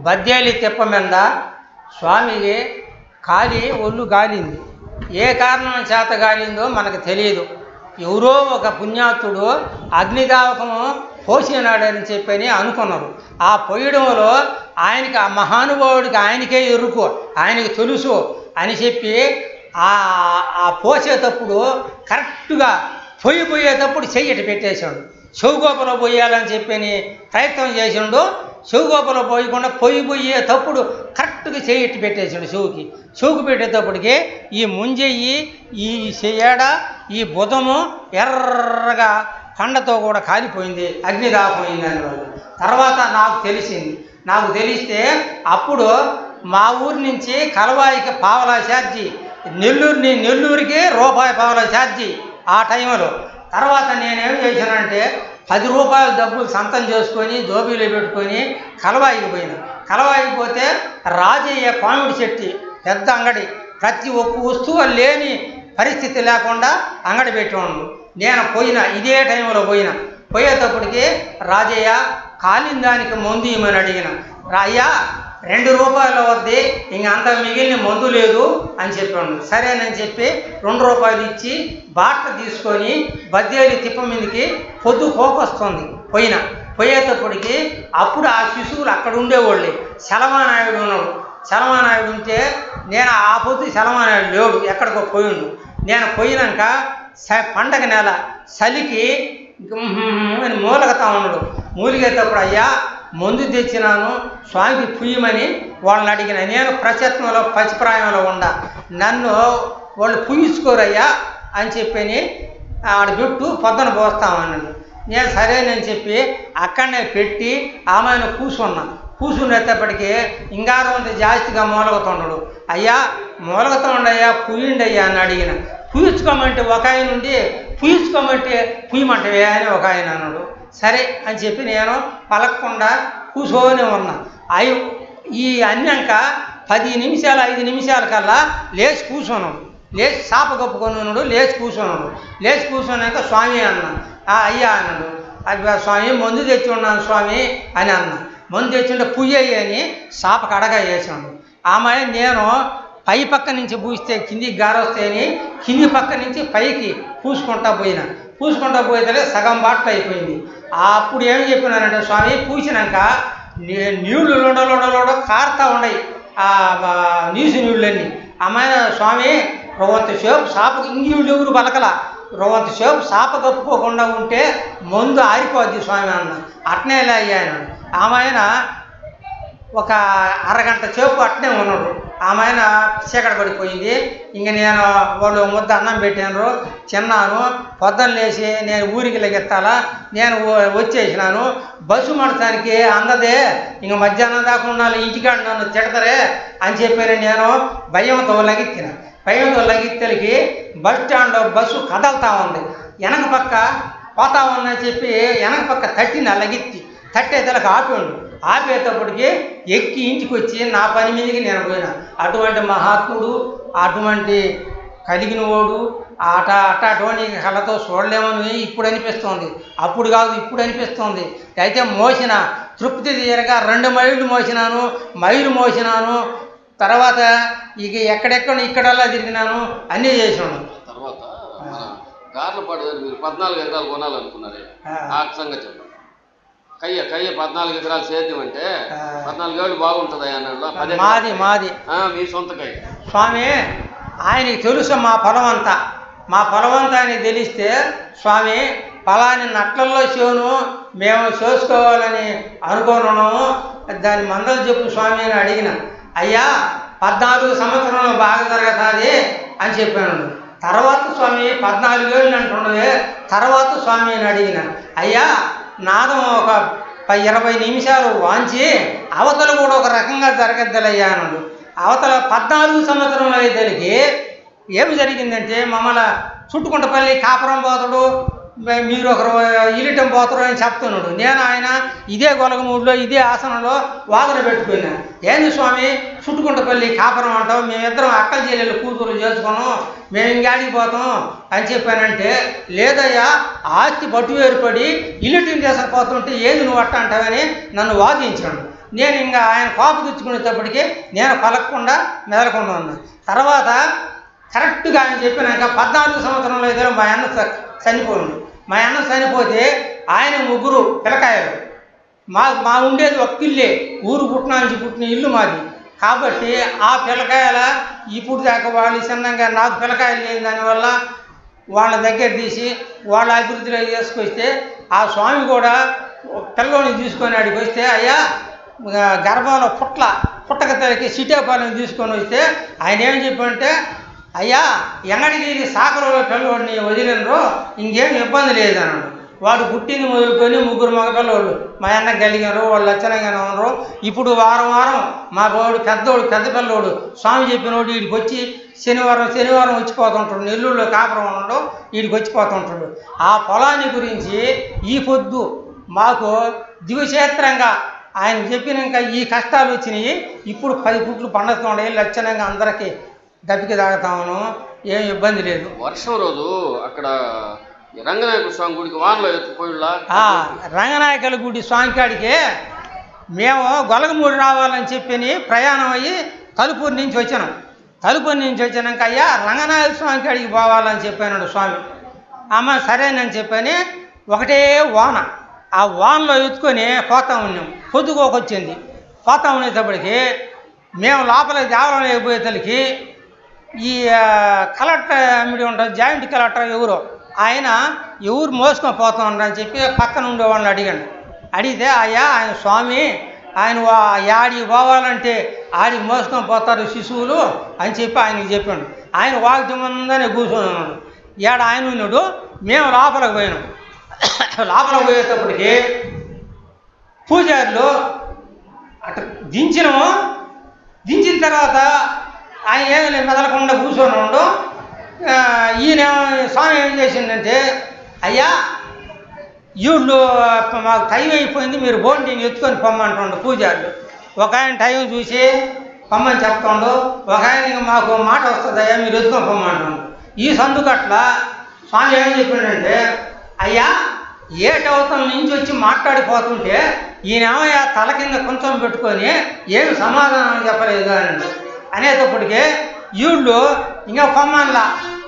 బద్దేలి తిప్ప మీద స్వామికి కాలి ఒళ్ళు గాలింది ఏ కారణం చేత గాలిందో మనకు తెలియదు ఎవరో ఒక పుణ్యాత్తుడు అగ్నిదావకము పోసినాడని చెప్పని అనుకున్నారు ఆ పొయ్యడంలో ఆయనకి ఆ మహానుభావుడికి ఆయనకే ఎరుకు ఆయనకి తెలుసు అని చెప్పి ఆ ఆ పోసేటప్పుడు కరెక్ట్గా పొయ్యి పోయేటప్పుడు చెయ్యటి పెట్టేశాడు చెవుగోపలో పోయాలని చెప్పని ప్రయత్నం చేసిండు చెవుగోపలో పోయకుండా పొయ్యి పోయేటప్పుడు కరెక్ట్గా చెయ్యట్టి పెట్టేశాడు చెవుకి చెవుకు పెట్టేటప్పటికి ఈ ముంజెయ్యి ఈ చెయ్యాడ ఈ బుధము ఎర్రగా కండతో కూడా కాలిపోయింది అగ్ని రాపోయింది దానివల్ల తర్వాత నాకు తెలిసింది నాకు తెలిస్తే అప్పుడు మా ఊరి నుంచి కలవాయికి పావలా ఛార్జీ నెల్లూరుని నెల్లూరుకి రూపాయి పావలా ఛార్జీ ఆ టైంలో తర్వాత నేనేం చేశానంటే పది రూపాయల డబ్బులు సంతం చేసుకొని జోబీలో పెట్టుకొని కలవాయికి పోయినా కలవాయికి పోతే రాజయ్య కామెడీ చెట్టి పెద్ద అంగడి ప్రతి ఒక్క వస్తువు లేని పరిస్థితి లేకుండా అంగడి పెట్టిండు నేను పోయినా ఇదే టైంలో పోయినా పోయేటప్పటికి రాజయ్య కాలిన దానికి మందు ఇమ్మని అడిగిన రాయ్యా రెండు రూపాయలు వద్ది ఇంక అంత మిగిలిన మందు లేదు అని చెప్పాడు సరేనని చెప్పి రెండు రూపాయలు ఇచ్చి బాట తీసుకొని బద్దేలి తిప్ప మీదకి పొద్దు కోకొస్తుంది పోయిన పోయేటప్పటికి అప్పుడు ఆ శిశువులు అక్కడ ఉండేవాళ్ళే శలమానాయుడు ఉన్నాడు శలమానాయుడు ఉంటే నేను ఆ పొద్దు శలమానాయుడు లేడు ఎక్కడికో పోయిండు నేను పోయినాక స పండగ నెల చలికి గుమ్మ్ అని మూలగతా ఉన్నాడు మూలిగేటప్పుడు అయ్యా మందు తెచ్చినాను స్వామికి పుయ్యమని వాళ్ళని అడిగిన నేను ప్రచత్నంలో పసిప్రాయంలో ఉండ నన్ను వాళ్ళు పుయ్యించుకోరయ్యా అని చెప్పని ఆడ పెట్టు పొద్దున పోస్తామన్నాడు నేను సరేనని చెప్పి అక్కడనే పెట్టి ఆమెను కూర్చున్నా కూర్చునేటప్పటికి ఇంగారు అంత జాస్తిగా మూలగుతుండడు అయ్యా మూలగుతుండయ్యా పుయ్యండయ్యా అని అడిగిన పుయ్యించుకోమంటే ఒక ఆయన ఉండి పుయ్యించుకోమంటే పుయ్యమంటవే అని ఒక ఆయన అన్నాడు సరే అని చెప్పి నేను పలకకుండా కూర్చొని ఉన్నా అయి ఈ అన్నాక పది నిమిషాలు ఐదు నిమిషాల కల్లా లేచి కూర్చున్నాడు లేచి చాప కప్పుకొని ఉన్నాడు లేచి కూర్చున్నాడు లేచి కూర్చున్నాక స్వామి అన్న "ఆ, అయ్యా అన్నాడు అది స్వామి మందు తెచ్చి ఉన్నాను స్వామి అని అన్న మందు తెచ్చింటే పుయ్యి అని చాప కడగా వేసాడు ఆమె నేను పై పక్క నుంచి పూస్తే కిందికి గారొస్తాయని కింది పక్క నుంచి పైకి పూసుకుంటా పోయినా పూసుకుంటా పోయితే సగం బాటలు అయిపోయింది అప్పుడు ఏం చెప్పినానంటే స్వామి పూసినాక నీ- నీళ్లు లోడలోడలోడ కారుతా ఉన్నాయి ఆ ఆ, నీసు నీళ్ళన్నీ అమ్మాయి స్వామి రొవంత సేపు సాపకు ఇంగిళ్ళు ఎవరు బలకల రొవంత సేపు సాప కప్పుకోకుండా ఉంటే మందు ఆరిపోద్ది స్వామి అన్న అట్నే ఇలా అయ్యాను ఆమె ఒక అరగంట సేపు అట్నే ఉన్నాడు ఆమె ఆయన చీకట పడిపోయింది ఇంక నేను వాళ్ళు ముద్ద అన్నం పెట్టాను తిన్నాను పొద్దున్న లేచి నేను ఊరికి లెగెత్తాలా నేను వ- వచ్చేసినాను బస్సు మడటానికి అందదే ఇంక మధ్యాహ్నం దాకా ఉండాలి ఇంటికాడ నన్ను తిడతారే అని చెప్పి నేను భయంతో లగెత్తిన భయంతో లగెత్తలికి బస్ స్టాండ్లో బస్సు కదలుతా ఉంది వెనక పక్క పోతా ఉందని చెప్పి వెనక పక్క తట్టిన లగెత్తి తట్టేతలకు ఆపిండు ఆపేటప్పటికి ఎక్కి ఇంటికి వచ్చి నా పని మీదకి నేను పోయినా అటువంటి మహాత్ముడు అటువంటి కలిగిన వాడు ఆట అట్టాటోని కళ్ళతో చూడలేమని ఇప్పుడు అనిపిస్తుంది అప్పుడు కాదు ఇప్పుడు అనిపిస్తుంది అయితే మోసిన తృప్తి తీరగా రెండు మైళ్ళు మోసినాను మైలు మోసినాను తర్వాత ఇక ఎక్కడెక్కడ ఇక్కడల్లా తిరిగినాను అన్నీ చేసినాను తర్వాత మన గార్లపాడు దగ్గర మీరు పద్నాలుగు ఎకరాలు కొనాలనుకున్నారే ఆ. ఆ సంగతి చెప్పండి కయ్య కయ్య పద్నాలుగు ఎకరాలు సేద్యం అంటే ఆ. పద్నాలుగు ఏళ్ళు బాగుంటుంది అన్నాడు పది మాది మాది ఆ, మీ సొంత కయ్య స్వామి ఆయనకి తెలుసు మా పొలం అంతా మా పొలం అంతా ఆయనకి తెలిస్తే స్వామి ఫలాని నట్లల్లో చేను మేము చేసుకోవాలని అనుకోనున్నాము దాని మందలు చెప్పు స్వామి అని అడిగిన అయ్యా పద్నాలుగు సంవత్సరంలో బాగా జరుగుతుంది అని చెప్పాను తర్వాత స్వామి పద్నాలుగు ఏళ్ళు అంటుండవే తర్వాత స్వామి అని అడిగిన అయ్యా నాదం ఒక ప- ఇరవై నిమిషాలు వాంచి అవతల కూడా ఒక రకంగా జరగద్దలయ్యా అన్నాడు అవతల పద్నాలుగు సంవత్సరంలో ఇద్దరికి ఏమి జరిగిందంటే మమ్మల్ని చుట్టుకుంటపల్లి కాపురం పోతాడు మే- మీరు ఒకరు ఇలిటం పోతారు అని చెప్తున్నాడు నేను ఆయన ఇదే గొలగమూడిలో ఇదే ఆసనంలో వాదన పెట్టుకున్నా ఏంది స్వామి చుట్టుకుంటపల్లి కాపురం అంటావు మేమిద్దరం అక్కల చెల్లెలు కూతురు చేసుకున్నాం మేము ఇంకాడికి పోతాం అని చెప్పానంటే లేదయ్యా ఆస్తి పట్టు ఏర్పడి ఇల్లుటిని తీసుకుపోతుంటే ఏంది నువ్వు అట్ట అంటావని నన్ను వాదించాడు నేను ఇంకా ఆయన కోప తెచ్చుకునేటప్పటికి నేను పలకకుండా మెదలకుండా ఉన్నాను తర్వాత కరెక్ట్గా ఆయన చెప్పినాక పద్నాలుగు సంవత్సరంలో ఏదో మా అన్న చ- చనిపోయిండు మా అన్న చనిపోతే ఆయన ముగ్గురు పిల్లకాయలు మా మా ఉండేది ఒక్క ఇల్లే ఊరు పుట్టిన నుంచి పుట్టిన ఇల్లు మాది కాబట్టి ఆ పిల్లకాయల ఇప్పుడు దాకా వాళ్ళు చిన్నంగా నాకు పిల్లకాయలు లేని దానివల్ల వాళ్ళ దగ్గర తీసి వాళ్ళ అభివృద్ధిలో చేసుకొస్తే ఆ స్వామి కూడా ఒక పిల్లోని తీసుకొని ఆడికి వస్తే అయ్యా ఆ, గర్భంలో పుట్ల పుట్టక తలకి సిటేపాలను తీసుకొని వస్తే ఆయన ఏం చెప్పంటే అయ్యా ఎంగడికి సాకలో పిల్లవాడిని వదిలినరో ఇంకేం ఇబ్బంది లేదు అన్నాడు వాడు పుట్టింది మొదలుకొని ముగ్గురు మగపిల్లవాళ్ళు మా అన్న కలిగారు వాళ్ళు లచ్చనంగానే ఉన్నారు ఇప్పుడు వారం వారం మా వాడు పెద్దోడు పెద్ద పిల్లోడు స్వామి చెప్పినోడు వీడికి వచ్చి శనివారం శనివారం వచ్చిపోతుంటాడు నెల్లూరులో కాపురం ఉండడు వీడికి వచ్చిపోతుంటాడు ఆ పొలాన్ని గురించి ఈ పొద్దు మాకు దివక్షేత్రంగా ఆయన చెప్పినాక ఈ కష్టాలు వచ్చినాయి ఇప్పుడు పది పుట్లు పండుతుండే లక్షణంగా అందరికీ దప్పికి తాగుతామను ఏం ఇబ్బంది లేదు వర్షం రోజు అక్కడ ఈ రంగనాయక స్వామి గుడికి వానలో ఎత్తుకుపోయిలా ఆ రంగనాయకుల గుడి స్వామికాడికి మేము గొలగమూడి రావాలని చెప్పి ప్రయాణం అయ్యి తలుపూరు నుంచి వచ్చినాం తలుపూరు నుంచి వచ్చినాక అయ్యా రంగనాయక స్వామి కాడికి పోవాలని చెప్పాను స్వామి అమ్మ సరేనని చెప్పని ఒకటే వాన ఆ వానలో ఎత్తుకొని పోతా ఉన్నాం పొద్దుకోకొచ్చింది పోతా ఉండేటప్పటికి మేము లోపల దేవాలయం లేకపోయేతలకి ఈ ఆ, కలెక్టర్ అమ్మిడి ఉంటారు జాయింట్ కలెక్టర్ ఎవరు ఆయన ఎవరు మోసుకొని పోతా అని చెప్పి పక్కన ఉండే వాళ్ళని అడిగాడు అడిగితే అయ్యా ఆయన స్వామి ఆయన వా- యాడికి పోవాలంటే ఆడికి మోసుకొని పోతారు శిశువులు అని చెప్పి ఆయనకి చెప్పాడు ఆయన వాకి ముందనే కూర్చొని ఉన్నాడు ఏడ ఆయన ఉన్నాడు మేము లోపలికి పోయినాం లోపలికి పోయేటప్పటికి పూజారులు అటు దించినాము దించిన తర్వాత ఆయన ఏమి లేదు మెదలకుండా కూర్చొని ఉండు ఆ, ఈయన స్వామి ఏం చేసిందంటే అయ్యా వీళ్ళు మాకు టైం అయిపోయింది మీరు బోండి ఎత్తుకొని పొమ్మంటుండు పూజారులు ఒక ఆయన టైం చూసి పొమ్మని చెప్తుండు ఒక ఆయన ఇంక మాకు మాట వస్తుందయ్యా మీరు ఎత్తుకొని పొమ్మంటుండు ఈ సందుకట్ల స్వామి ఏం చెప్పిండంటే అయ్యా ఏటవతల నుంచి వచ్చి మాట్లాడిపోతుంటే ఈయనేమయ్యా తల కింద కొంచెం పెట్టుకొని ఏమి సమాధానం చెప్పలేదు అని అనేటప్పటికే వీళ్ళు ఇంకా పొమ్మన్లా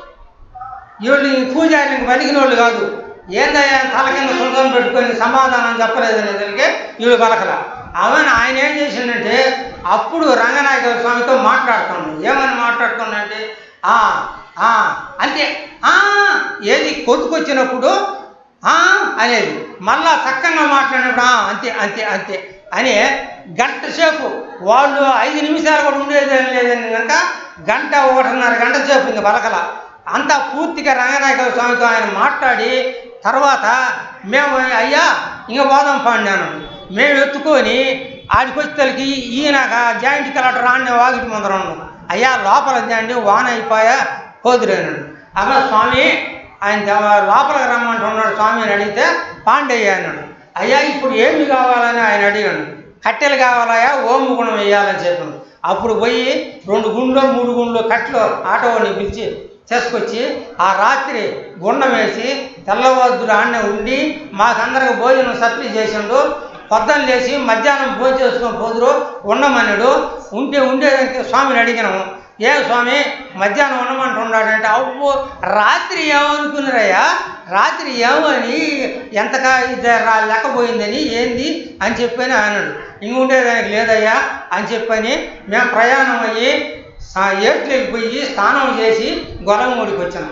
వీళ్ళు ఈ పూజారి ఇంక పలికిన వాళ్ళు కాదు ఏందయ్యా తల కింద సుందరం పెట్టుకొని సమాధానం చెప్పలేదు అనేదానికి వీళ్ళు పలకల అవని ఆయన ఏం చేసిందంటే అప్పుడు రంగనాయక స్వామితో మాట్లాడుతున్నాడు ఏమని మాట్లాడుతున్నాడంటే "ఆ, ఆ, అంతే "ఆ" ఏది కొట్టుకొచ్చినప్పుడు "ఆ" అనేది మళ్ళా చక్కగా మాట్లాడినప్పుడు "ఆ, అంతే అంతే అంతే అని గంట సేపు వాళ్ళు ఐదు నిమిషాలు కూడా ఉండేది లేదని కనుక గంట ఒకటిన్నర గంట సేపు ఇంక పలకల అంతా పూర్తిగా రంగనాయక స్వామితో ఆయన మాట్లాడి తర్వాత మేము అయ్యా ఇంక పోదాం పాడినాను మేము ఎత్తుకొని ఆడికొచ్చేసరికి ఈయన జాయింట్ కలెక్టర్ రాని వాగిటి ముందర ఉన్నాం అయ్యా లోపల అండి వాన అయిపోయా పోదురేనాడు అమ్మ స్వామి ఆయన ద- లోపలికి రమ్మంటున్నాడు స్వామి అని అడిగితే పాండయ్య అన్నాడు అయ్యా ఇప్పుడు ఏమి కావాలని ఆయన అడిగాడు కట్టెలు కావాలయా ఓము గుణం వేయాలని చెప్పాను అప్పుడు పోయి రెండు గుండ్లు మూడు గుండ్లు కట్టెలు ఆటోని పిలిచి చేసుకొచ్చి ఆ రాత్రి గుండం వేసి తెల్లవారుదురు ఆడనే ఉండి మాకందరికి భోజనం సప్లై చేసిండు పొద్దున్న లేచి మధ్యాహ్నం భోజనం చేసుకొని పోదురు ఉండమన్నాడు ఉంటే ఉండేదానికి స్వామిని అడిగినాము ఏ స్వామి మధ్యాహ్నం ఉండమంటున్నాడంటే అవ్వు రాత్రి ఏమనుకున్నారయ్యా రాత్రి ఏమని ఎంతగా ఇది రా- లెక్కపోయిందని ఏంది అని చెప్పని అన్నాడు ఇంక ఉండేదానికి లేదయ్యా అని చెప్పని మేము ప్రయాణం అయ్యి సా- ఏట్లకి పోయి స్నానం చేసి గొలగమూడికి వచ్చాము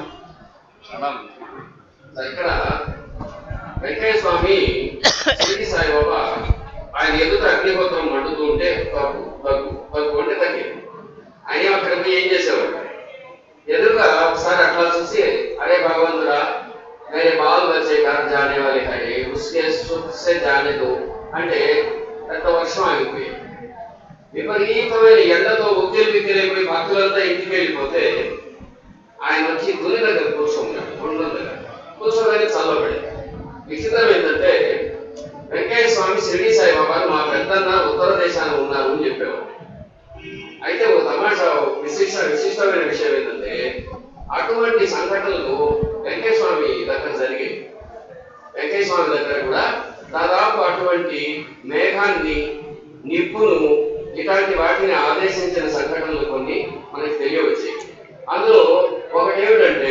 ఇక్కడ వెంకయ్య స్వామి షిరిడి సాయిబాబా ఆయన ఎదుట అగ్నిహోత్రం మండుతూ ఉంటే తగ్గు తగ్గు తగ్గు అంటే తగ్గింది ఆయన అక్కడ పోయి ఏం చేసేవాడు ఎదురుగా ఒకసారి అట్లా చూసి అరే భగవంతుడా మేరే బాల్ వచ్చే घर जाने वाले हरे उसके सुख से जाने दो అంటే పెద్ద వర్షం ఆగిపోయింది విపరీతమైన ఎండతో ఉక్కిరి బిక్కిరైపోయి భక్తులంతా ఇంటికి వెళ్ళిపోతే ఆయన వచ్చి గురి దగ్గర కూర్చున్నాడు గుండం దగ్గర కూర్చోగానే చల్లబడి విచిత్రం ఏంటంటే వెంకయ్య స్వామి షిరిడి సాయిబాబా మా పెద్దన్న ఉత్తర దేశాన ఉన్నారు అని చెప్పేవాడు అయితే ఒక తమాషా విశిష్ట విశిష్టమైన విషయం ఏంటంటే అటువంటి సంఘటనలు వెంకయ్య స్వామి దగ్గర జరిగాయి వెంకయ్య స్వామి దగ్గర కూడా దాదాపు అటువంటి మేఘాన్ని నిప్పును ఇలాంటి వాటిని ఆదేశించిన సంఘటనలు కొన్ని మనకి తెలియవచ్చాయి అందులో ఒకటి ఏమిటంటే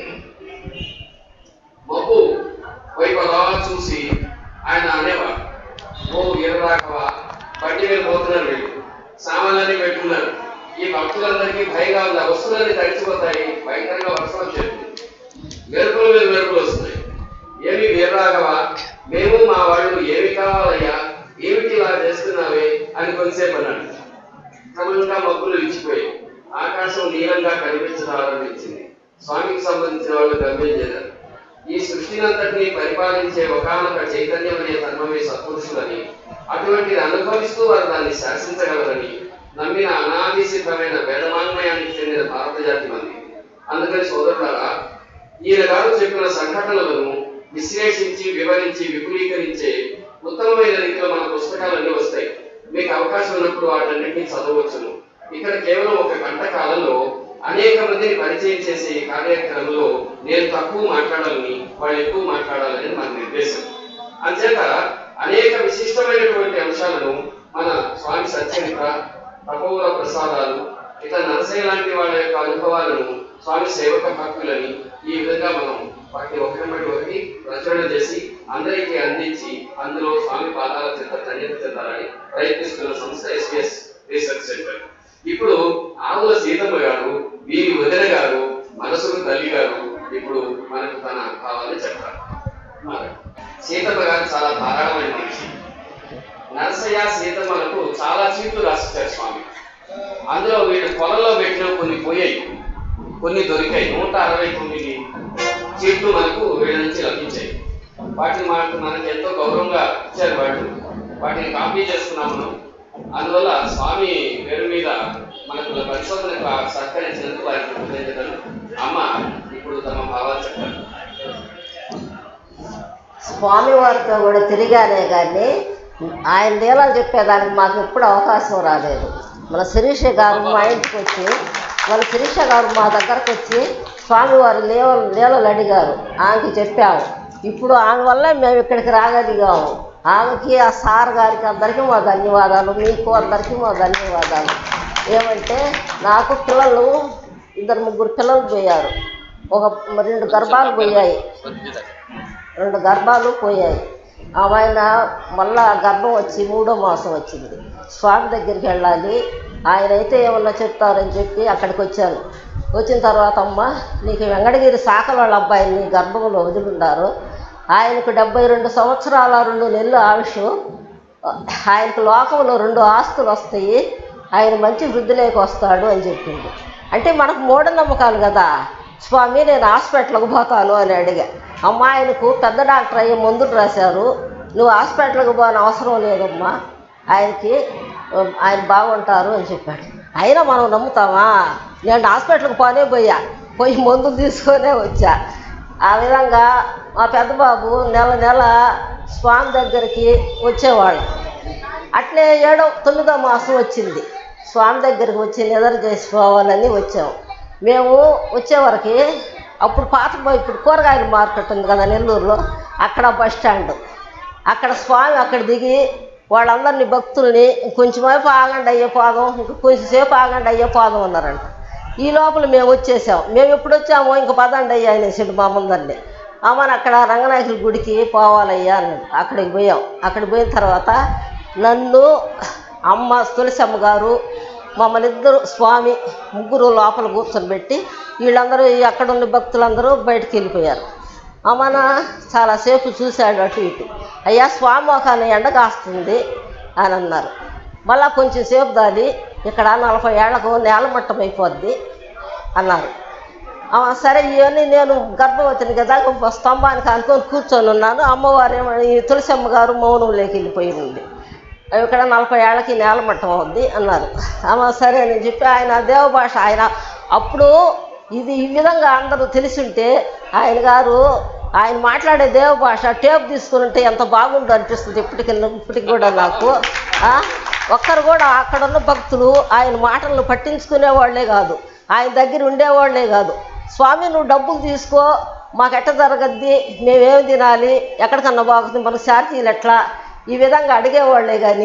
మబ్బు వైపు అలా చూసి ఆయన అనేవాడు ఓ ఎర్రాకవా బండి మీద పోతున్నారు వీళ్ళు సామాన్లన్నీ పెట్టుకున్నారు ఈ భక్తులందరికీ భయంగా ఉంది ఆ వస్తువులన్నీ తడిచిపోతాయి భయంకరంగా వర్షం వచ్చేది మెరుపుల మీద మెరుపులు వస్తున్నాయి ఏమి వీర్రాఘవా మేము మా వాళ్ళు ఏమి కావాలయ్యా ఏమిటి ఇలా చేస్తున్నావే అని కొంతసేపు అన్నాడు క్రమంగా మబ్బులు విచ్చిపోయి ఆకాశం నీలంగా కనిపించడారంభించింది స్వామికి సంబంధించిన వాళ్ళు గమనించారు ఈ సృష్టినంతటినీ పరిపాలించే ఒకనొక చైతన్యం అనే ధర్మమే సత్పురుషులని అటువంటిది అనుభవిస్తూ వారు దాన్ని శాసించగలరని నమ్మిన అనాది సిద్ధమైన వేదవాంగ్మయానికి చెందిన భారత జాతి మంది అందుకని సోదరులారా ఈయన గారు చెప్పిన సంఘటనలను విశ్లేషించి వివరించి విపులీకరించే ఉత్తమమైన రీతిలో మన పుస్తకాలన్నీ వస్తాయి మీకు అవకాశం ఉన్నప్పుడు వాటన్నిటిని చదవచ్చును ఇక్కడ కేవలం ఒక గంట కాలంలో అనేక మందిని పరిచయం చేసే ఈ కార్యక్రమంలో నేను తక్కువ మాట్లాడాలని వాళ్ళు ఎక్కువ మాట్లాడాలని మన నిర్దేశం అంచేత అనేక విశిష్టమైనటువంటి అంశాలను మన స్వామి సత్యమిత్ర తపోవర ప్రసాదాలు ఇక నరసయ్య లాంటి వాళ్ళ యొక్క అనుభవాలను స్వామి సేవక భక్తులని ఈ విధంగా మనం వాటిని ఒకటి బట్టి ఒకటి ప్రచురణ చేసి అందరికీ అందించి అందులో స్వామి పాదాల చెంత ధన్యత చెందాలని ప్రయత్నిస్తున్న సంస్థ ఎస్పీఎస్ రీసెర్చ్ సెంటర్ ఇప్పుడు ఆవుల సీతమ్మ గారు వీరి వదిన గారు మనసుకు తల్లి గారు ఇప్పుడు మనకు తన భావాన్ని చెప్తారు మరి సీతమ్మ గారు చాలా ధారాళమైన మనిషి నరసయ్య సీతమ్మలకు చాలా చీట్లు రాసిచ్చారు స్వామి అందులో వీళ్ళు పొలంలో పెట్టిన కొన్ని పోయాయి కొన్ని దొరికాయి నూట అరవై తొమ్మిది చీట్లు మనకు వీళ్ళ నుంచి లభించాయి వాటిని మనకు మనకు ఎంతో గౌరవంగా ఇచ్చారు వాళ్ళు వాటిని కాపీ చేసుకున్నాం మనం అందువల్ల స్వామి పేరు మీద మనకు పరిశోధనకు సహకరించినందుకు వారికి కృతజ్ఞతలు అమ్మ ఇప్పుడు తమ భావాలు చెప్తారు స్వామివారితో కూడా తిరిగానే కానీ ఆయన లీలలు చెప్పేదానికి మాకు ఎప్పుడు అవకాశం రాలేదు మన శిరీష గారు మా ఇంటికి వచ్చి మన శిరీష గారు మా దగ్గరకు వచ్చి స్వామివారి లీల లీలలు అడిగారు ఆమెకి చెప్పాము ఇప్పుడు ఆమె వల్లే మేము ఇక్కడికి రాగలిగాము ఆమెకి ఆ సార్ గారికి అందరికీ మా ధన్యవాదాలు మీకు అందరికీ మా ధన్యవాదాలు ఏమంటే నాకు పిల్లలు ఇద్దరు ముగ్గురు పిల్లలు పోయారు ఒక రెండు గర్భాలు పోయాయి రెండు గర్భాలు పోయాయి ఆయన మళ్ళా గర్భం వచ్చి మూడో మాసం వచ్చింది స్వామి దగ్గరికి వెళ్ళాలి ఆయన అయితే ఏమన్నా చెప్తారని చెప్పి అక్కడికి వచ్చాను వచ్చిన తర్వాత అమ్మ నీకు వెంకటగిరి శాఖల వాళ్ళ అబ్బాయిని గర్భంలో వదిలిండారు ఆయనకు డెబ్బై రెండు సంవత్సరాల రెండు నెలలు ఆయుష్ ఆయనకు లోకంలో రెండు ఆస్తులు వస్తాయి ఆయన మంచి వృద్ధిలోకి వస్తాడు అని చెప్పింది అంటే మనకు మూఢనమ్మకాలు కదా స్వామి నేను హాస్పిటల్కి పోతాను అని అడిగా అమ్మ ఆయనకు పెద్ద డాక్టర్ అయ్యే మందులు రాశారు నువ్వు హాస్పిటల్కి పోని అవసరం లేదమ్మా ఆయనకి ఆ, ఆయన బాగుంటారు అని చెప్పాడు అయినా మనం నమ్ముతామా నేను హాస్పిటల్కి పోనే పోయా పోయి మందులు తీసుకొనే వచ్చా ఆ విధంగా మా పెద్ద బాబు నెల నెల స్వామి దగ్గరికి వచ్చేవాళ్ళు అట్లే ఏడో తొమ్మిదో మాసం వచ్చింది స్వామి దగ్గరికి వచ్చి నిద్ర చేసుకోవాలని వచ్చాము మేము వచ్చేవరకు అప్పుడు పాత బ- ఇప్పుడు కూరగాయల మార్కెట్ ఉంది కదా నెల్లూరులో అక్కడ బస్ స్టాండ్ అక్కడ స్వామి అక్కడ దిగి వాళ్ళందరినీ భక్తుల్ని కొంచెంసేపు ఆగండి అయ్యే పోదాం ఇంక కొంచెంసేపు ఆగండి అయ్యే పోదాం అన్నారంట ఈ లోపల మేము వచ్చేసాం మేము ఎప్పుడు వచ్చామో ఇంక పదండి అయ్యా అనేసాడు మా ముందరిని అమ్మని అక్కడ రంగనాయకుల గుడికి పోవాలయ్యా అన్నాడు అక్కడికి పోయాం అక్కడికి పోయిన తర్వాత నన్ను అమ్మ తులసమ్మ గారు మమ్మల్ని ఇద్దరు స్వామి ముగ్గురు లోపల కూర్చొని పెట్టి వీళ్ళందరూ ఈ అక్కడ ఉన్న భక్తులందరూ బయటికి వెళ్ళిపోయారు అమ్మన చాలాసేపు చూశాడు అటు ఇటు అయ్యా స్వామి ఒక ఎండ కాస్తుంది అని అన్నారు మళ్ళా కొంచెం సేపు దాది ఇక్కడ నలభై ఏళ్లకు నేలమట్టం అయిపోద్ది అన్నారు ఆ, సరే ఇవన్నీ నేను గర్భవతిని కదా ఒక స్తంభానికి అనుకొని కూర్చొని ఉన్నాను అమ్మవారు ఏమో ఈ తులసమ్మ గారు మౌనంలోకి వెళ్ళిపోయి ఉంది అవి ఇక్కడ నలభై ఏళ్ళకి నేలమట్టం అవుద్ది అన్నారు అమ్మ సరే అని చెప్పి ఆయన దేవభాష ఆయన అప్పుడు ఇది ఈ విధంగా అందరూ తెలిసి ఉంటే ఆయన గారు ఆయన మాట్లాడే దేవభాష టేప్ తీసుకుని ఉంటే ఎంత బాగుందో అనిపిస్తుంది ఇప్పటికి ఇప్పటికి కూడా నాకు ఆ? ఒక్కరు కూడా అక్కడ ఉన్న భక్తులు ఆయన మాటలను పట్టించుకునే వాళ్ళే కాదు ఆయన దగ్గర ఉండేవాళ్ళే కాదు స్వామి నువ్వు డబ్బులు తీసుకో మాకు ఎట్ట జరగద్ది మేమేమి తినాలి ఎక్కడికన్నా బాగుంది మనకు ఛార్జీలు ఎట్లా ఈ విధంగా అడిగేవాళ్ళే కానీ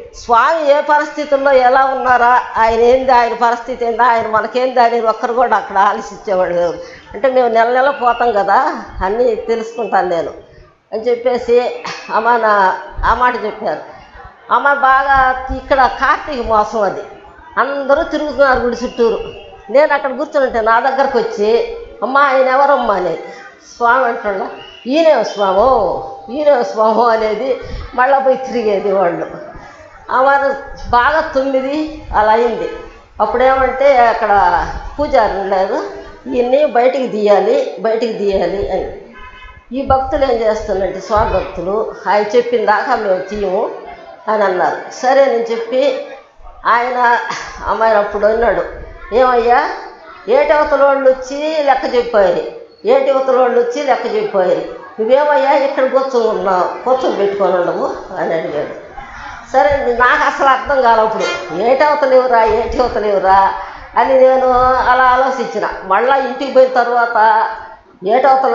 స్వామి ఏ పరిస్థితుల్లో ఎలా ఉన్నారా ఆయన ఏంది ఆయన పరిస్థితి ఏంది ఆయన మనకేంది అని ఒక్కరు కూడా అక్కడ ఆలోచించేవాడు కాదు. అంటే మేము నెల నెల పోతాం కదా అన్నీ తెలుసుకుంటాను నేను అని చెప్పేసి అమ్మ నా ఆ మాట చెప్పారు అమ్మ బాగా ఇక్కడ కార్తీక మాసం అది అందరూ తిరుగుతున్నారు గుడి చుట్టూరు నేను అక్కడ కూర్చుంటే నా దగ్గరకు వచ్చి అమ్మ ఆయన ఎవరమ్మా అనేది స్వామి అంటున్నా ఈయనే స్వాము ఈయనే స్వాము అనేది మళ్ళీ పోయి తిరిగేది వాళ్ళు ఆమె బాగా తొమ్మిది అలా అయింది అప్పుడేమంటే అక్కడ పూజారి ఉండలేదు ఈయన్ని బయటికి తీయాలి బయటికి తీయాలి అని ఈ భక్తులు ఏం చేస్తున్నారంటే స్వామి భక్తులు ఆయన చెప్పిన దాకా మేము తీయము అని అన్నారు సరే నేను చెప్పి ఆయన అమ్మాయి అప్పుడు అన్నాడు ఏమయ్యా ఏటవతల వాళ్ళు వచ్చి లెక్క చెప్పారు ఏటవతల వాళ్ళు వచ్చి లెక్క చెప్పారు నువ్వేమయ్యా ఇక్కడ కూర్చొని ఉన్నావు కూర్చొని పెట్టుకొని ఉండవు అని అడిగాడు సరే నాకు అసలు అర్థం కాలప్పుడు ఏటవతలేవురా ఏటవతలేవురా అని నేను అలా ఆలోచించిన మళ్ళా ఇంటికి పోయిన తర్వాత ఏటవతల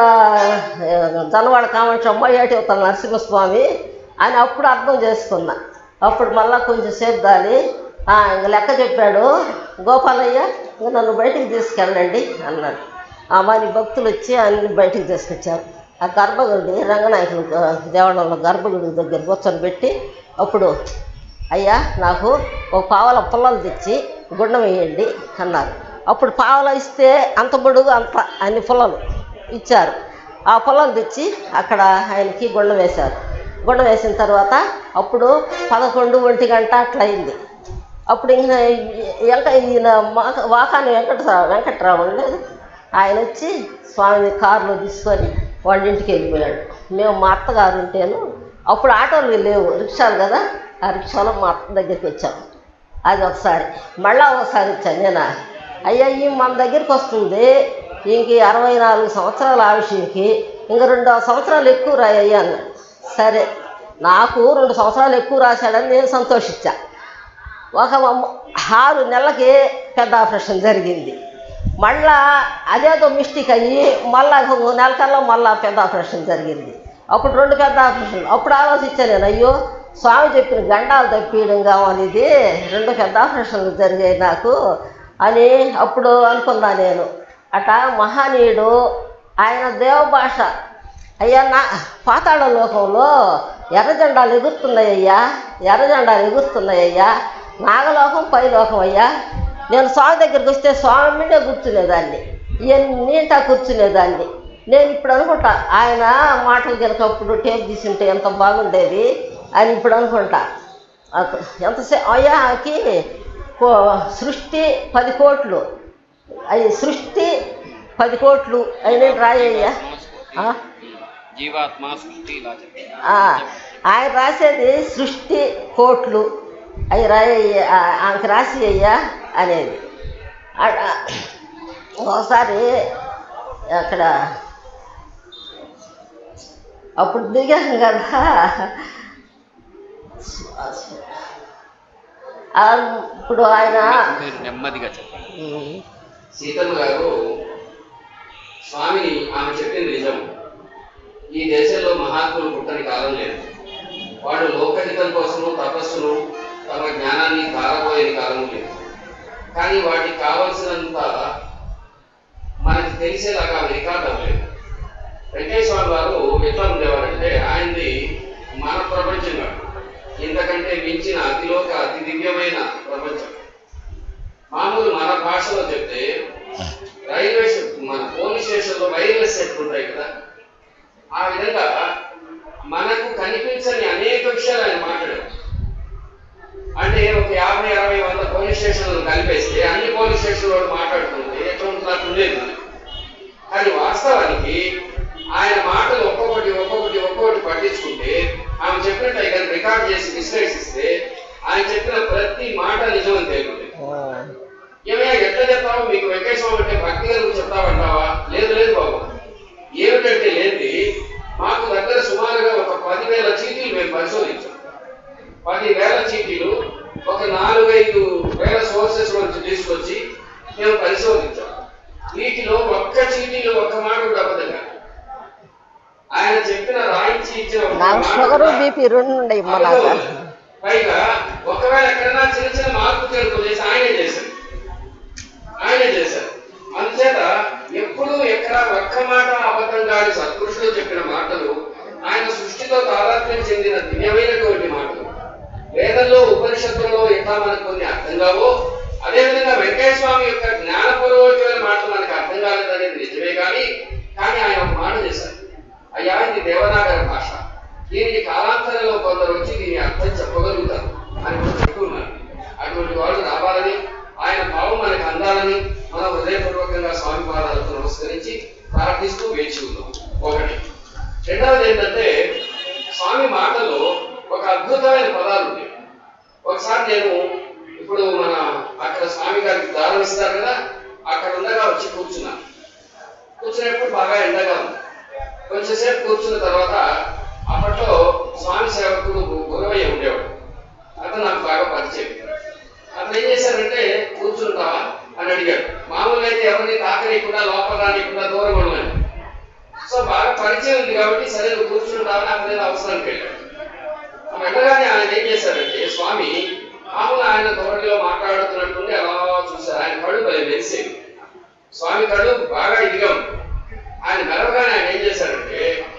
జనవాడ కామాక్షమ్మ ఏటవతల నరసింహస్వామి అని అప్పుడు అర్థం చేసుకున్నా అప్పుడు మళ్ళా కొంచెం సేపు దాని "ఆ, ఇంక లెక్క చెప్పాడు గోపాలయ్య ఇంక నన్ను బయటికి తీసుకెళ్ళండి అన్నాడు ఆ మరి భక్తులు వచ్చి అన్ని బయటికి తీసుకొచ్చారు ఆ గర్భగుడి రంగనాయకులు దేవాలయంలో గర్భగుడి దగ్గర కూర్చొని పెట్టి అప్పుడు అయ్యా నాకు ఒక పావల పుల్లలు తెచ్చి గుండం వేయండి అన్నారు అప్పుడు పావల ఇస్తే అంత బొడుగు అంత అన్ని పుల్లలు ఇచ్చారు ఆ పుల్లలు తెచ్చి అక్కడ ఆయనకి గుండం వేశారు గుండం వేసిన తర్వాత అప్పుడు పదకొండు ఒంటి గంట అట్లా అయింది అప్పుడు ఈయన వెంక ఈయన మాక- వాకాని వెంకటరావు వెంకటరావు ఉండేది ఆయన వచ్చి స్వామిని కారులో తీసుకొని వాళ్ళ ఇంటికి వెళ్ళిపోయాడు మేము మా అత్తగారు ఉంటేను అప్పుడు ఆటోలు లేవు రిక్షాలు కదా ఆ రిక్షాలో మా అత్త దగ్గరికి వచ్చాం అది ఒకసారి మళ్ళా ఒకసారి వచ్చాను నేను అయ్యా ఈ మన దగ్గరికి వస్తుంది ఇంక అరవై నాలుగు సంవత్సరాల ఆవిషకి ఇంక రెండు సంవత్సరాలు ఎక్కువ రాయ్యా అన్నాడు సరే నాకు రెండు సంవత్సరాలు ఎక్కువ రాశాడని నేను సంతోషించా ఒక మ- ఆరు నెలలకి పెద్ద ఆపరేషన్ జరిగింది మళ్ళా అదేదో మిస్టేక్ అయ్యి మళ్ళా ఒక నెలకల్లా మళ్ళా పెద్ద ఆపరేషన్ జరిగింది అప్పుడు రెండు పెద్ద ఆపరేషన్ అప్పుడు ఆలోచించాను నేను అయ్యో స్వామి చెప్పిన గండాలు తప్పియడం కావాలి ఇది రెండు పెద్ద ఆపరేషన్లు జరిగాయి నాకు అని అప్పుడు అనుకున్నా నేను అట మహనీయుడు ఆయన దేవభాష అయ్యా నా పాతాళ లోకంలో ఎర్ర జెండాలు ఎగురుతున్నాయ్యా ఎర్ర జెండాలు ఎగురుతున్నాయ్యా నాగలోకం పైలోకం అయ్యా నేను స్వామి దగ్గరికి వస్తే స్వామి మీదే కూర్చునేదాన్ని ఎన్నింటా కూర్చునేదాన్ని నేను ఇప్పుడు అనుకుంటా ఆయన మాటలు కనుకప్పుడు టేప్ తీసుంటే ఎంత బాగుండేది అని ఇప్పుడు అనుకుంటా అక- ఎంతసే అయ్యాకి కో- సృష్టి పది కోట్లు అవి సృష్టి పది కోట్లు అయిన రాయ్యా ఆ? జీవాత్మ సృష్టి ఇలా చెప్పి ఆ, ఆయన రాసేది సృష్టి కోట్లు అవి రాయ ఆమెకి రాసి అయ్యా అనేది ఆ- ఆ, ఒకసారి అక్కడ అప్పుడు దిగాం కదా ఆ, ఇప్పుడు ఆయన మీరు నెమ్మదిగా చెప్పండి ఉమ్, సీతమ్మ గారు స్వామిని ఆమె చెప్పింది నిజం ఈ దేశంలో మహాత్ములు పుట్టని కాలం లేదు వాడు లోకహితం కోసము తపస్సును తమ జ్ఞానాన్ని ధారపోయేది కాలం లేదు కానీ వాటికి కావలసినంత మనకి తెలిసేలాగా అవి రికార్డ్ అవ్వలేదు వెంకటేశ్వర స్వామి వారు ఎట్లా ఉండేవారంటే ఆయనది మన ప్రపంచం కాదు ఇంతకంటే మించిన అతిలోక అతి దివ్యమైన ప్రపంచం మామూలు మన భాషలో చెప్తే రైల్వే స్టే- మన పోలీస్ స్టేషన్లో రైల్వే స్టేషన్ ఉంటాయి కదా ఆ విధంగా మనకు కనిపించని అనేక విషయాలు ఆయన మాట్లాడారు అంటే ఒక యాభై అరవై వంద పోలీస్ స్టేషన్లు కలిపేస్తే అన్ని పోలీస్ స్టేషన్ వాళ్ళు మాట్లాడుతుంటే ఎట్లా ఉంటున్నట్టు ఉండేది మనకి. కానీ వాస్తవానికి ఆయన మాటలు ఒక్కొక్కటి ఒక్కొక్కటి ఒక్కొక్కటి పట్టించుకుంటే ఆమె చెప్పినట్టు ఆయన రికార్డ్ చేసి విశ్లేషిస్తే ఆయన చెప్పిన ప్రతి మాట నిజమని తేలుతుంది ఆ, ఏమయ్యా ఎట్లా చెప్తావు మీకు వెంకటేశ్వరం అంటే భక్తి గారు చెప్తావంటావా లేదు లేదు బాబు ఏమిటంటే ఏంటి మాకు దగ్గర సుమారుగా ఒక పదివేల చీటీలు మేము పరిశోధించాం పదివేల చీటీలు ఒక నాలుగైదు వేల సోర్సెస్ నుంచి తీసుకొచ్చి మేము పరిశోధించాం వీటిలో ఒక్క చీటీలు ఒక్క మాట కూడా అబద్ధం కాదు. ఆయన చెప్పిన రాయించి ఇచ్చిన ఒక్క నాకు మాట షుగరు కూడా బీపీ రెండు ఉండయి మా అబద్ధం నాకు లేదు. పైగా ఒకవేళ ఎక్కడైనా చిన్న చిన్న మార్పు చేరుకుని చేసి ఆయనే చేశారు ఆయనే చేశారు అందుచేత ఎప్పుడు ఎక్కడ ఒక్క మాట అబద్ధం కాని సత్పురుషులు చెప్పిన మాటలు ఆయన సృష్టితో తాదాత్మ్యం చెందిన దివ్యమైనటువంటి మాటలు వేదంలో ఉపనిషత్తుల్లో ఎట్లా మనకు కొన్ని అర్థం కావో అదేవిధంగా వెంకయ్య స్వామి యొక్క జ్ఞానపూర్వకమైన మాటలు మనకు అర్థం కాలేదనేది నిజమే కానీ కానీ ఆయన ఒక మాట చేశారు అయ్యా ఇది దేవనాగర భాష దీనికి కాలాంతరంలో కొందరు వచ్చి దీని అర్థం చెప్పగలుగుతారు అని కూడా చెప్తున్నారు అటువంటి వాళ్ళు రావాలని ఆయన భావం మనకు అందాలని మనం హృదయపూర్వకంగా స్వామి పాదాలకు నమస్కరించి ప్రార్థిస్తూ వేచి ఉన్నాం ఒకటి రెండవది ఏంటంటే స్వామి మాటల్లో ఒక అద్భుతమైన పదాలు ఉన్నాయి ఒకసారి నేను ఇప్పుడు మన అక్కడ స్వామి గారికి దారం ఇస్తారు కదా అక్కడ ఉండగా వచ్చి కూర్చున్నాను కూర్చున్నప్పుడు బాగా ఎండగా ఉంది కొంచెంసేపు కూర్చున్న తర్వాత అప్పట్లో స్వామి సేవకుడు గురవయ్య ఉండేవాడు అతను నాకు బాగా పరిచయం అతను ఏం చేశారంటే కూర్చుంటావా అని అడిగాడు మామూలుగా అయితే ఎవరిని తాకనీయకుండా లోపల రానియకుండా దూరం ఉండమని సో బాగా పరిచయం ఉంది కాబట్టి సరే నువ్వు కూర్చుంటావా నాకు నేను అవసరానికి వెళ్ళాడు వెళ్ళగానే ఆయన ఏం చేశారంటే స్వామి మామూలు ఆయన ధోరణిలో మాట్లాడుతున్నట్టుండి అలా చూశారు ఆయన కళ్ళు భలే మెరిసేవి స్వామి కళ్ళు బాగా ఇదిగా ఉంది ఆయన మెరవగానే ఆయన ఏం చేశారంటే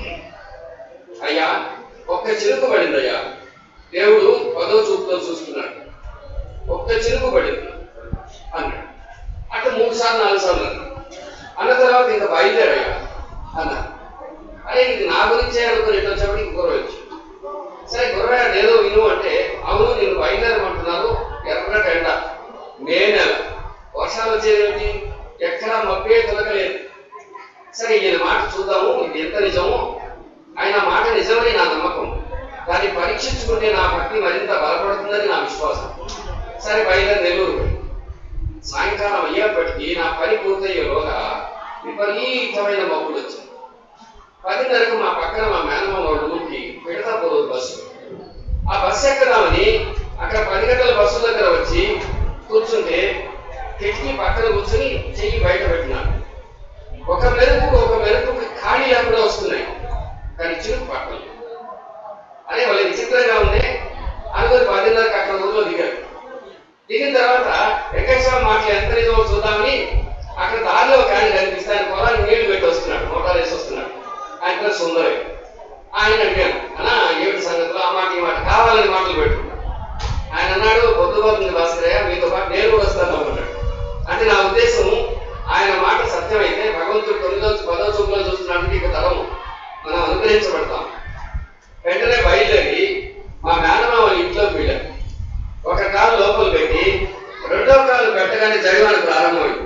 అయ్యా ఒక్క చిరుకు పడింది అయ్యా దేవుడు పదో చూపుతో చూస్తున్నాడు ఒక్క చిరుకు పడింది అన్నాడు అట్లా మూడు సార్లు నాలుగు సార్లు అన్నాడు అన్న తర్వాత ఇంకా బయలుదేరయ్యా అన్నాడు అరే ఇది నా గురించే అనుకుని ఇట్లా వచ్చేప్పటికి గురవ వచ్చి సరే గురవయ్య ఏదో విను అంటే అవును నేను బయలుదేరమంటున్నారు ఎర్రటి ఎండ మే నెల వర్షాలు వచ్చేదేమిటి ఎక్కడా మబ్బే తొలగలేదు సరే ఈయన మాట చూద్దాము ఇది ఎంత నిజమో ఆయన మాట నిజమని నా నమ్మకం దాన్ని పరీక్షించుకుంటే నా భక్తి మరింత బలపడుతుందని నా విశ్వాసం సరే బయలుదేరి నెల్లూరు పోయి. సాయంకాలం అయ్యేప్పటికీ నా పని పూర్తయ్యేలోగా విపరీతమైన మబ్బులు వచ్చాయి పదిన్నరకు మా పక్కన మా మేనమ్మ వాళ్ళ ఊరికి పెడతాపూర్ బస్సు ఆ బస్సు ఎక్కదామని అక్కడ పది గంటల బస్సు దగ్గర వచ్చి కూర్చుంటే కిటికీ పక్కన కూర్చుని చెయ్యి బయట పెట్టినాను ఒక మెరుపు ఒక మెరుపు ఖాళీ లేకుండా వస్తున్నాయి కానీ చిరుకు పక్కన అదే వాళ్ళ విచిత్రంగా ఉండే అనుకుని పదిన్నరకు అక్కడ ఊర్లో దిగారు దిగిన తర్వాత వెంకటేశ్వర మాటలు ఎంత నిజమో చూద్దామని అక్కడ దారిలో ఒక ఆయన కనిపిస్తే ఆయన పొలానికి నీళ్లు పెట్టి వస్తున్నాడు మోటార్ వేసి వస్తున్నాడు ఆయన పేరు సుందరయ్య ఆయన అడిగాను అన్నా ఏమిటి సంగతులు ఆ మాట ఈ మాట కావాలని మాటలు పెట్టుకున్నాడు ఆయన అన్నాడు పొద్దుపోతుంది భాస్కరయ్య మీతో పాటు నేను కూడా వస్తాను అన్నాడు అంటే నా ఉద్దేశం ఆయన మాట సత్యమైతే భగవంతుడు తొమ్మిదో పదో చూపులో చూస్తున్నట్టు ఇక తరం మనం అనుగ్రహించబడతాం వెంటనే బయలుదేరి మా మేనమామ వాళ్ళ ఇంట్లోకి వెళ్ళాం ఒక కాలు లోపల పెట్టి రెండో కాలు పెట్టగానే జగవాని ప్రారంభమైంది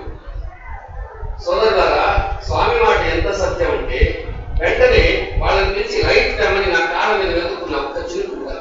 సోదరులారా స్వామి మాట ఎంత సత్యం అంటే వెంటనే వాళ్ళని పిలిచి లైట్ తెమ్మని నా కాళ్ళ మీద వెతుకున్న ఒక్క చిరుకు కూడా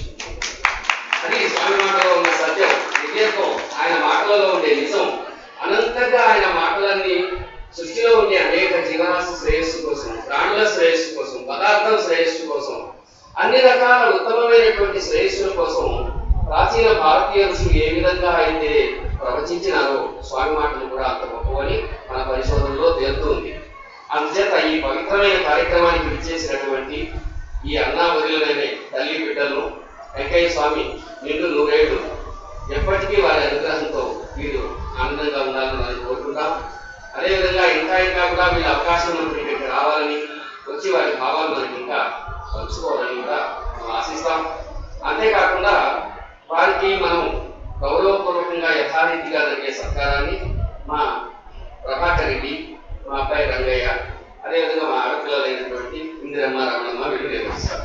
అది స్వామి మాటలో ఉన్న సత్యం వివేకం ఆయన మాటలలో ఉండే నిజం అనంతంగా ఆయన మాటలన్నీ సృష్టిలో ఉండే అనేక జీవరాశి శ్రేయస్సు కోసం ప్రాణుల శ్రేయస్సు కోసం పదార్థం శ్రేయస్సు కోసం అన్ని రకాల ఉత్తమమైనటువంటి శ్రేయస్సుల కోసం ప్రాచీన భారతీయ ఋషులు ఏ విధంగా అయితే ప్రవచించినారో స్వామి మాటలు కూడా అంత గొప్పవని మన పరిశోధనలో తేలుతుంది అందుచేత ఈ పవిత్రమైన కార్యక్రమానికి విచ్చేసినటువంటి ఈ అన్నా వదిలనే తల్లి బిడ్డలను వెంకయ్య స్వామి నిండు నూరేళ్లు ఎప్పటికీ వారి అనుగ్రహంతో వీరు ఆనందంగా ఉండాలని మనం కోరుకుంటాం అదేవిధంగా ఇంకా ఇంకా కూడా వీళ్ళ అవకాశం మనకి ఇక్కడికి రావాలని వచ్చి వారి భావాలు మనకి ఇంకా పంచుకోవాలని కూడా మనం ఆశిస్తాం అంతేకాకుండా వారికి మనం గౌరవపూర్వకంగా యథారీతిగా జరిగే సత్కారాన్ని మా ప్రభాకర్ రెడ్డి మా అబ్బాయి రంగయ్య అదేవిధంగా మా ఆడపిల్లలైనటువంటి ఇందిరమ్మ రమణమ్మ వీళ్ళు నిర్వహిస్తారు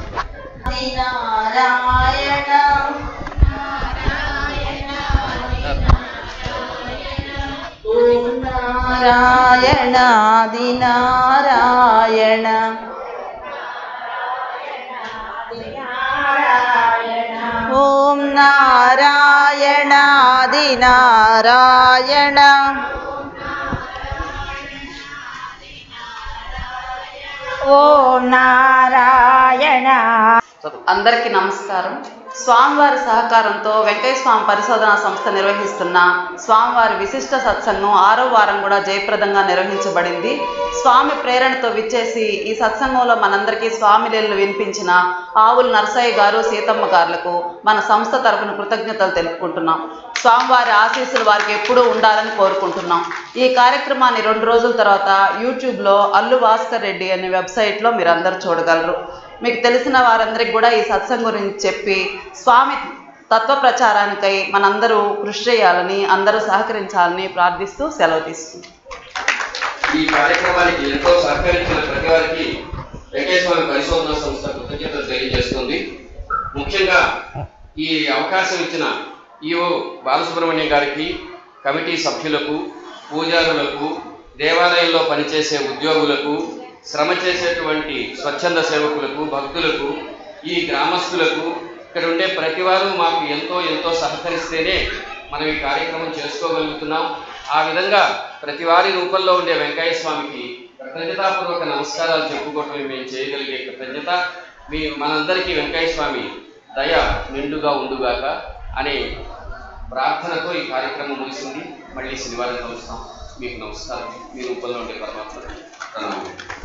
నారాయణ ఓం నారాయణ ఆది నారాయణ ఓం నారాయణ ఆది నారాయణ ఓం నారాయణ అందరికీ నమస్కారం స్వామివారి సహకారంతో వెంకయ్య స్వామి పరిశోధన సంస్థ నిర్వహిస్తున్న స్వామివారి విశిష్ట సత్సంగం ఆరో వారం కూడా జయప్రదంగా నిర్వహించబడింది స్వామి ప్రేరణతో విచ్చేసి ఈ సత్సంగంలో మనందరికీ స్వామి లీలలు వినిపించిన ఆవుల నరసయ్య గారు సీతమ్మ గారులకు మన సంస్థ తరపున కృతజ్ఞతలు తెలుపుకుంటున్నాం స్వామివారి ఆశీస్సులు వారికి ఎప్పుడూ ఉండాలని కోరుకుంటున్నాం ఈ కార్యక్రమాన్ని రెండు రోజుల తర్వాత యూట్యూబ్లో అల్లు భాస్కర్ రెడ్డి అనే వెబ్సైట్లో మీరు అందరూ చూడగలరు మీకు తెలిసిన వారందరికి కూడా ఈ సత్సంగం గురించి చెప్పి స్వామి తత్వ ప్రచారానికై మనందరూ కృషి చేయాలని అందరూ సహకరించాలని ప్రార్థిస్తూ సెలవు తీసుకుంటాం ఈ కార్యక్రమానికి ఎంతో సహకరించిన ప్రతి వారికి వెంకటేశ్వర పరిశోధన సంస్థ కృతజ్ఞతలు తెలియజేస్తుంది ముఖ్యంగా ఈ అవకాశం ఇచ్చిన ఈఓ బాలసుబ్రహ్మణ్యం గారికి కమిటీ సభ్యులకు పూజారులకు దేవాలయంలో పనిచేసే ఉద్యోగులకు శ్రమ చేసేటువంటి స్వచ్ఛంద సేవకులకు భక్తులకు ఈ గ్రామస్తులకు ఇక్కడ ఉండే ప్రతి వారు మాకు ఎంతో ఎంతో సహకరిస్తేనే మనం ఈ కార్యక్రమం చేసుకోగలుగుతున్నాం ఆ విధంగా ప్రతి వారి రూపంలో ఉండే వెంకయ్య స్వామికి కృతజ్ఞతాపూర్వక నమస్కారాలు చెప్పుకోవటమే మేము చేయగలిగే కృతజ్ఞత మీ మనందరికీ వెంకయ్య స్వామి దయ నిండుగా ఉండుగాక అనే ప్రార్థనతో ఈ కార్యక్రమం ముగిసింది మళ్ళీ శనివారం కలుస్తాం మీకు నమస్కారం మీ రూపంలో ఉండే పరమాత్మ ప్రణామం